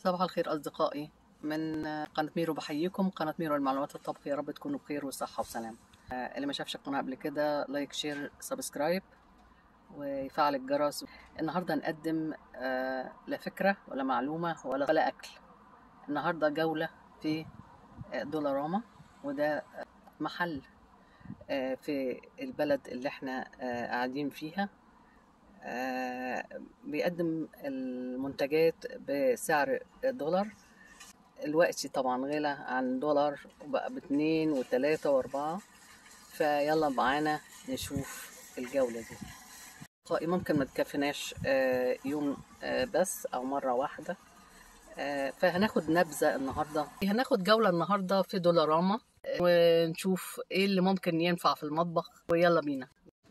صباح الخير أصدقائي من قناة ميرو بحييكم قناة ميرو المعلومات الطبخ يا رب تكونوا بخير وصحة وسلام آه، اللي ما شافش القناة قبل كده لايك شير سبسكرايب ويفعل الجرس النهاردة نقدم آه، لا فكرة ولا معلومة ولا ولا أكل النهاردة جولة في آه، دولاراما وده آه، محل آه، في البلد اللي احنا آه، قاعدين فيها آه، بيقدم المنتجات بسعر دولار الوقت طبعا غلى عن دولار وبقى باتنين وتلاتة واربعة فيلا معانا نشوف الجولة دي أصدقائي ممكن ما تكفيناش آه، يوم آه، بس أو مرة واحدة آه، فهناخد نبذة النهاردة هناخد جولة النهاردة في دولاراما آه، ونشوف ايه اللي ممكن ينفع في المطبخ ويلا بينا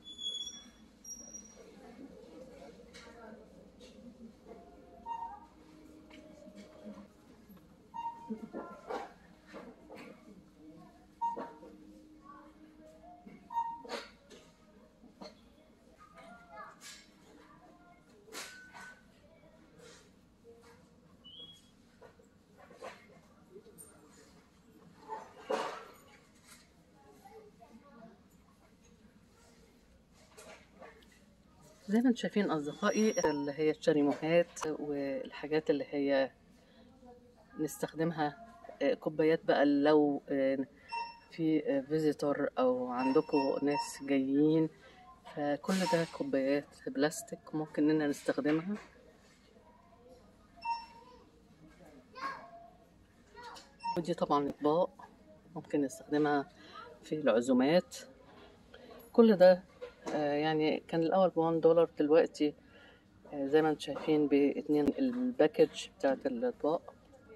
زي ما انتم شايفين اصدقائي اللي هي الشريموهات والحاجات اللي هي نستخدمها آه، كوبايات بقى لو آه، في فيزيتور او عندكم ناس جايين فكل ده كوبايات بلاستيك ممكن اننا نستخدمها ودي طبعا اطباق ممكن نستخدمها في العزومات كل ده آه، يعني كان الاول بوان دولار دلوقتي آه، زي ما انتم شايفين باتنين الباكج بتاعت الاطباق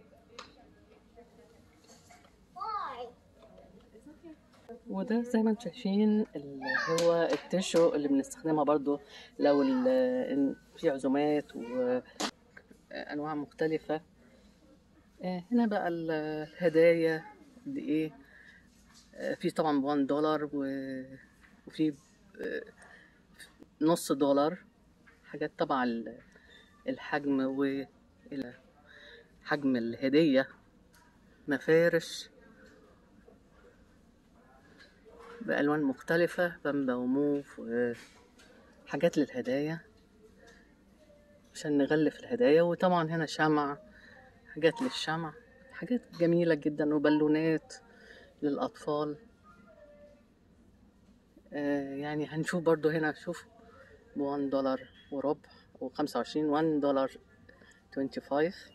وده زي ما انتم شايفين اللي هو التيشو اللي بنستخدمها برضو لو ال- إن في عزومات وانواع مختلفة آه، هنا بقى ال- الهدايا قد ايه آه، في طبعا بوان دولار و- وفي آه، نص دولار حاجات تبع ال- الحجم وحجم الهدية مفارش بألوان مختلفة بامبا وموف وحاجات للهدايا عشان نغلف الهدايا وطبعا هنا شمع حاجات للشمع حاجات جميلة جدا وبالونات للأطفال آه، يعني هنشوف برضو هنا شوف بوان دولار وربع وخمسة وعشرين وان دولار توينتي فايف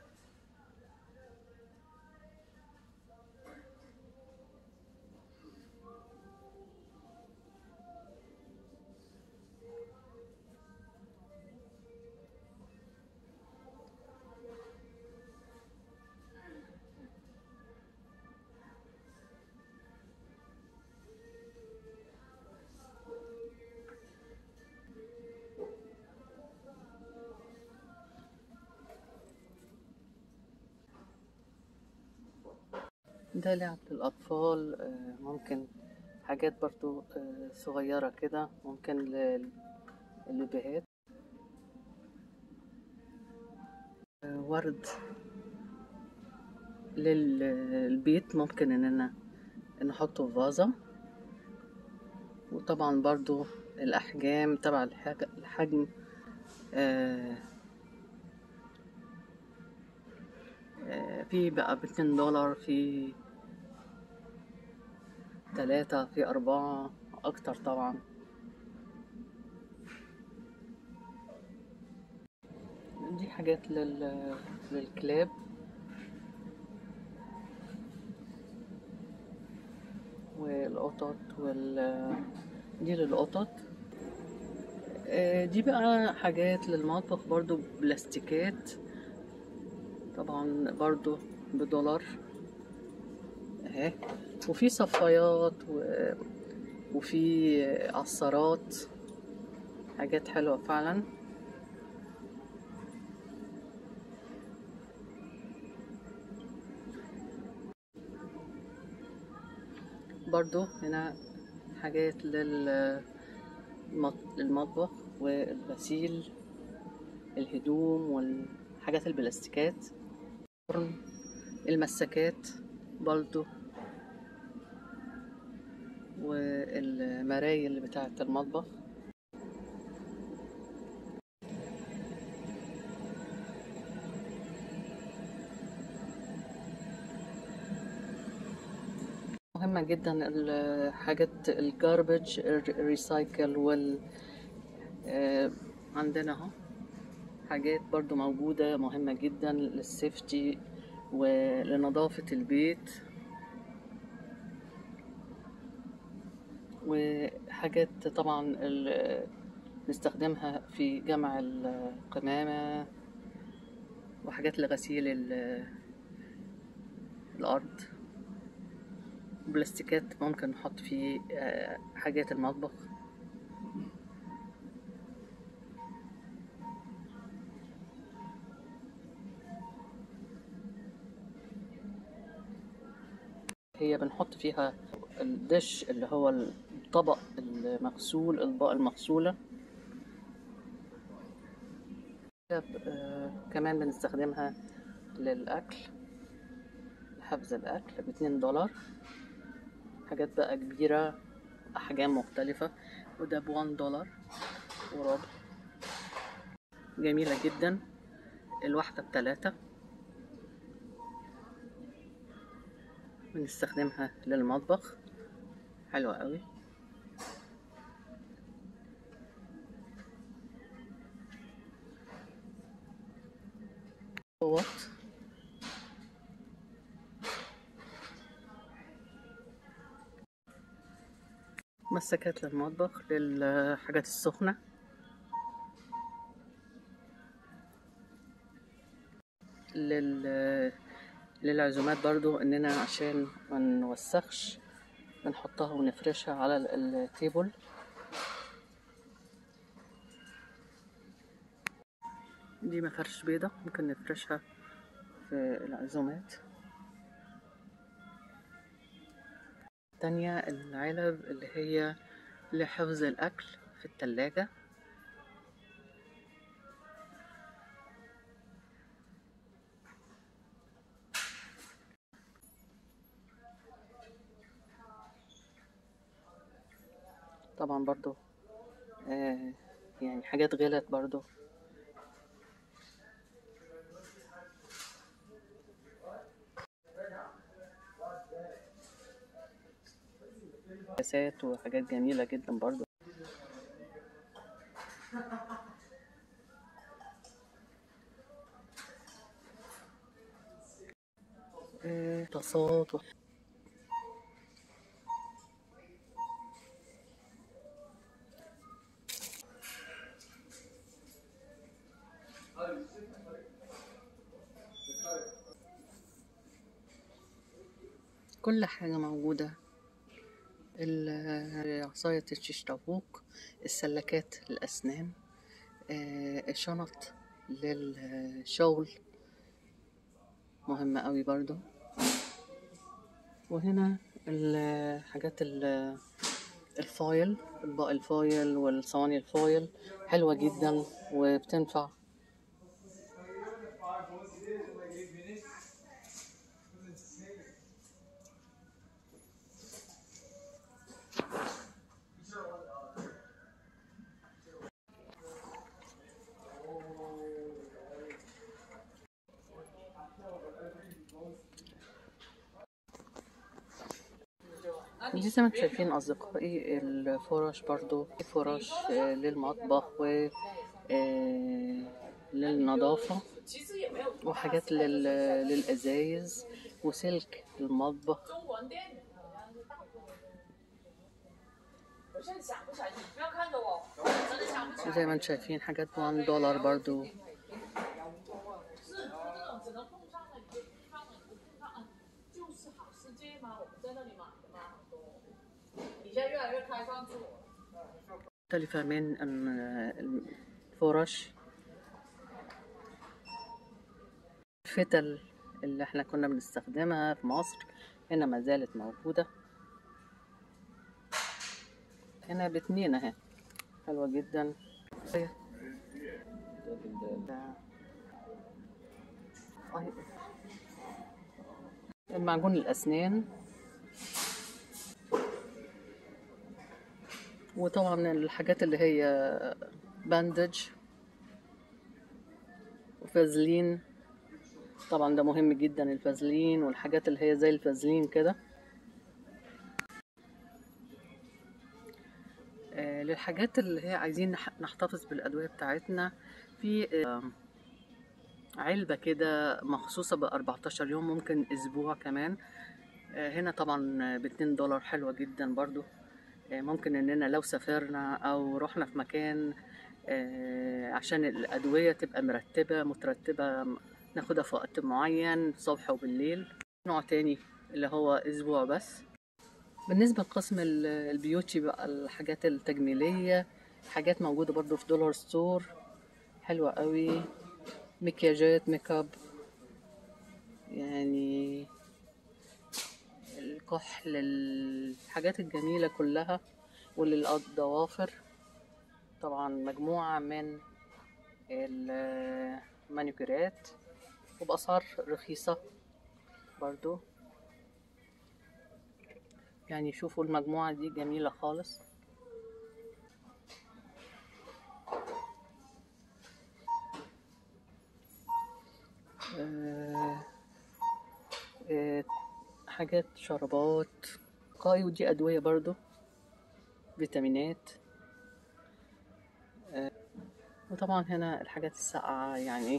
ده لعب للأطفال آه، ممكن حاجات برضو آه، صغيرة كده ممكن لل- للبيبيهات آه، ورد للبيت ممكن اننا نحطه في فازة وطبعا برضو الأحجام تبع الحاج- الحجم آه، آه، في بقى باتنين دولار في تلاتة في أربعة أكتر طبعا دي حاجات لل... للكلاب والقطط وال دي للقطط آه، دي بقى حاجات للمطبخ برضو بلاستيكات طبعا برضو بدولار اهي وفي صفايات و... وفي عصارات حاجات حلوة فعلا برضو هنا حاجات لل المط- للمطبخ والغسيل الهدوم والحاجات البلاستيكات فرن المسكات برضو والمرايل بتاعة المطبخ مهمة جدا الحاجات الجاربج الريسايكل وال آه، عندنا اهو حاجات برضو موجودة مهمة جدا للسيفتي ولنظافة البيت وحاجات طبعا ال- نستخدمها في جمع القمامة وحاجات لغسيل ال- الأرض بلاستيكات ممكن نحط فيه آه، حاجات المطبخ هي بنحط فيها الدش اللي هو الطبق المغسول الأطباق المغسولة آه، كمان بنستخدمها للأكل لحفظ الأكل باتنين دولار حاجات بقى كبيرة أحجام مختلفة وده بوان دولار وربع جميلة جدا الواحدة بتلاتة بنستخدمها للمطبخ حلوة قوي فوط مسكات للمطبخ للحاجات السخنة لل للعزومات برضو اننا عشان ما نوسخش بنحطها ونفرشها على ال- التيبل دي مفرش بيضة ممكن نفرشها في العزومات تانية العلب اللي هي لحفظ الأكل في التلاجة طبعا برضو آه يعني حاجات غلت برضو كاسات وحاجات جميلة جدا برضو آه، طاسات و... كل حاجة موجودة ال- عصاية الشيش طاووق السلكات للأسنان آه، الشنط للشغل مهمة قوي برضو وهنا الحاجات ال- الفايل اطباق الفايل والصواني الفايل حلوة جدا وبتنفع دي زي ما انتم شايفين أصدقائي الفرش برضو في فرش آه، للمطبخ و آه، للنظافة وحاجات لل... للأزايز وسلك المطبخ 中文店。我现在想不起来，你不要看着我，我真的想不起来。 زي ما انتم شايفين حاجات 1 دولار برضو 是这种只能碰上了，你就碰上了，你就碰上啊，就是好世界吗？我们在那里买的吗？很多。你现在越来越开放自我了。 مختلفة من ال- الفرش الفتل اللي احنا كنا بنستخدمها في مصر هنا ما زالت موجودة هنا باتنين اهي حلوة جدا أي- معجون الأسنان وطبعا الحاجات اللي هي باندج وفازلين طبعا ده مهم جدا الفازلين والحاجات اللي هي زي الفازلين كده آه، للحاجات اللي هي عايزين نح- نحتفظ بالأدوية بتاعتنا في آه، علبة كده مخصوصة ب 14 يوم ممكن أسبوع كمان آه، هنا طبعا باتنين دولار حلوة جدا برضو آه، ممكن إننا لو سافرنا أو رحنا في مكان آه، عشان الأدوية تبقى مرتبة مترتبة ناخدها في وقت معين الصبح وبالليل نوع تاني اللي هو أسبوع بس بالنسبة لقسم ال- البيوتي بقى الحاجات التجميلية حاجات موجودة برضو في دولار ستور حلوة قوي مكياجات ميك اب يعني الكحل الحاجات الجميلة كلها وللضوافر طبعا مجموعة من المانيكيرات وبأسعار رخيصة برضو يعني شوفوا المجموعة دي جميلة خالص آه، آه، حاجات شربات وقاي ودي أدوية برضو فيتامينات آه، وطبعا هنا الحاجات الساقعة يعني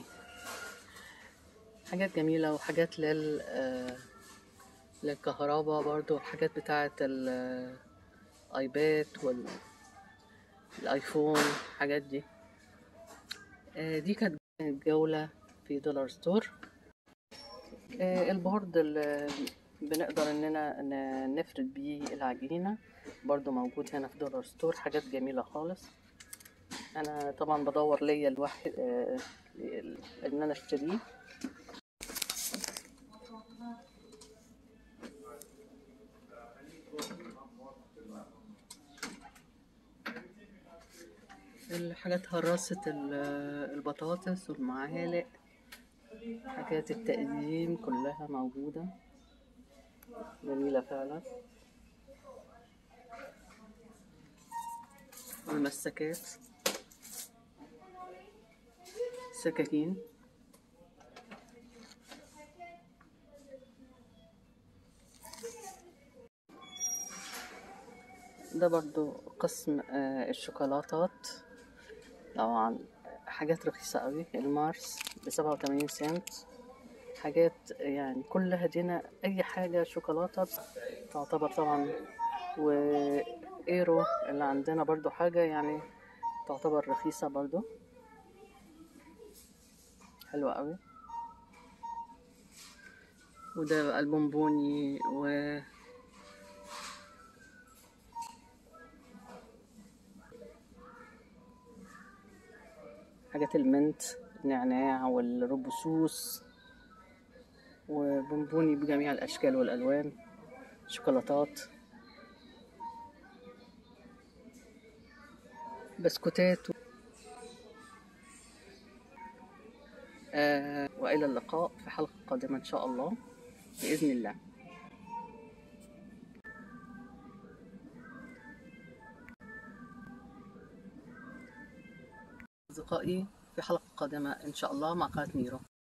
حاجات جميلة وحاجات لل آه، للكهرباء برضو الحاجات بتاعة الايباد والايفون الحاجات دي آه، دي كانت جولة في دولار ستور آه، البورد اللي بنقدر اننا ن- نفرد بيه العجينة برضو موجود هنا في دولار ستور حاجات جميلة خالص انا طبعا بدور ليا الواحد آه، ان انا اشتريه الحاجات هراسة ال- البطاطس والمعالق حاجات التقديم كلها موجودة جميلة فعلا والمسكات سكاكين ده برضو قسم آه، الشوكولاتات طبعا حاجات رخيصة قوي المارس بسبعة وتمانين سنت حاجات يعني كلها دينا أي حاجة شوكولاتة تعتبر طبعا وإيرو اللي عندنا برضو حاجة يعني تعتبر رخيصة برضو حلوة قوي وده بقى البونبوني و حاجات المنت النعناع والربسوس وبونبوني بجميع الأشكال والألوان شوكولاتات بسكوتات آه وإلى اللقاء في حلقة قادمة إن شاء الله بإذن الله أصدقائي في حلقة قادمة إن شاء الله مع قناة ميرو